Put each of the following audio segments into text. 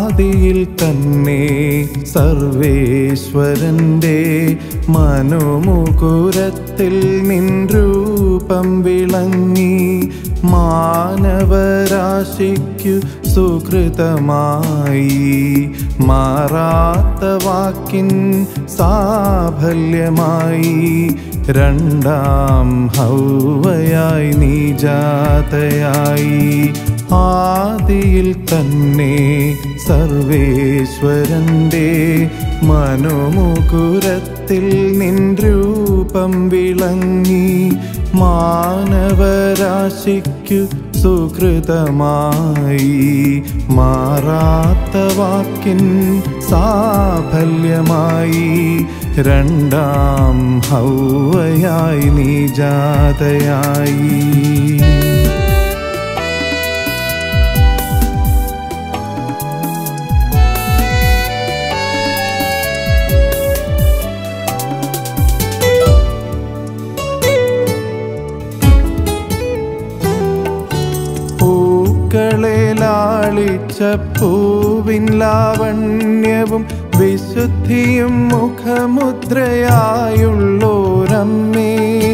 ആദിയിൽ തന്നെ സർവേശ്വരന്റെ മനോമുകുരത്തിൽ നിൻ രൂപം വിളങ്ങി മാനവരാശിക്കു സുഹൃതമായി മാറാത്ത വാക്കിൻ സാഫല്യമായി രണ്ടാം ഹൗവയായി നീ ജാതയായി ആദിയിൽ തന്നെ സർവേശ്വരന്റെ മനോമുകുരത്തിൽ നിൻ രൂപം വിളങ്ങി മാനവരാശിക്കു സുഹൃതമായി മാറാത്ത വാക്കിൻ സാഫല്യമായി രണ്ടാം ഹൗവയായി നീ ജാതയായി പൂക്കളെ ലാളിച്ച പൂവിൻ ലാവണ്യവും വിശുദ്ധിയും മുഖമുദ്രയായുള്ളോരമ്മേ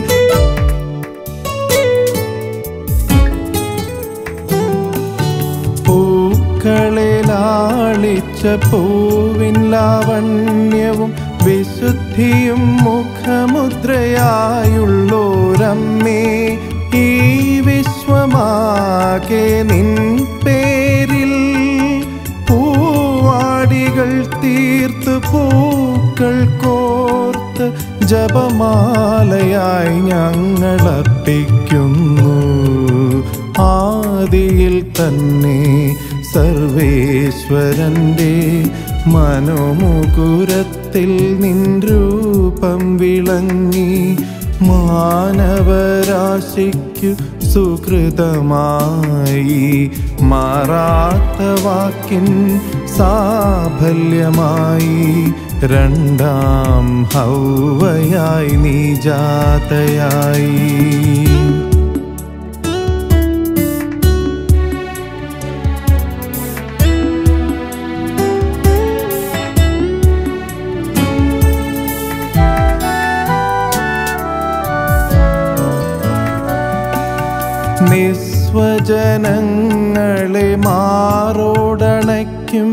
പൂക്കളെ ലാളിച്ച പൂവിൻ ലാവണ്യവും വിശുദ്ധിയും മുഖമുദ്രയായുള്ളോരമ്മേ ഈ വിശ്വമാകെ നിൻ പേരിൽ പൂവാടികൾ തീർത്ത് പൂക്കൾ കോർത്ത് ജപമാലയായി ഞങ്ങൾ അർപ്പിക്കുന്നു ആദിയിൽ തന്നെ സർവേശ്വരന്റെ മനോമുകുരത്തിൽ നിൻ രൂപം വിളങ്ങി മാനവരാശിക്കു സുഹൃതമായി മാറാത്ത വാക്കിൻ സാഫല്യമായി രണ്ടാം ഹൗവയായി നീ ജാതയായി നിസ്വജനങ്ങളെ മാറോടണയ്ക്കും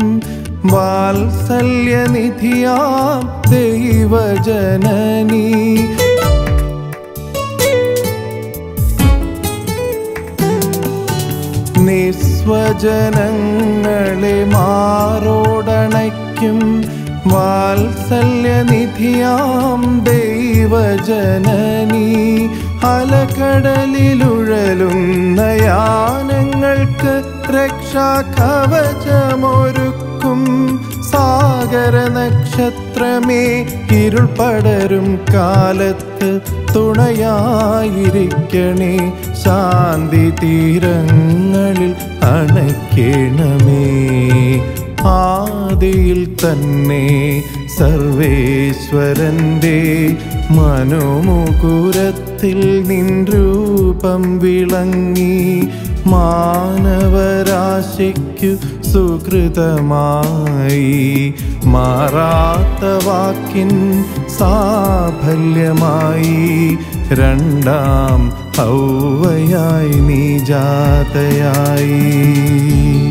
വാത്സല്യനിധിയാം ദൈവജനനീ നിസ്വജനങ്ങളെ മാറോടണയ്ക്കും വാത്സല്യനിധിയാം ദൈവജനനീ അലകടലിലുഴലുന്ന യാനങ്ങൾക്ക് രക്ഷാകവചമൊരുക്കും സാഗര നക്ഷത്രമേ ഇരുൾ പടരും കാലത്ത് തുണയായിരിക്കണേ ശാന്തി തീരങ്ങളിൽ അണയ്ക്കണമേ ആദിയിൽ തന്നെ സർവേശ്വരന്റെ മനോമുകുരത്തിൽ നിൻ രൂപം വിളങ്ങി മാനവരാശിക്കു സുഹൃതമായി മാറാത്ത വാക്കിൻ സാഫല്യമായി രണ്ടാം ഹൗവയായി നീ ജാതയായി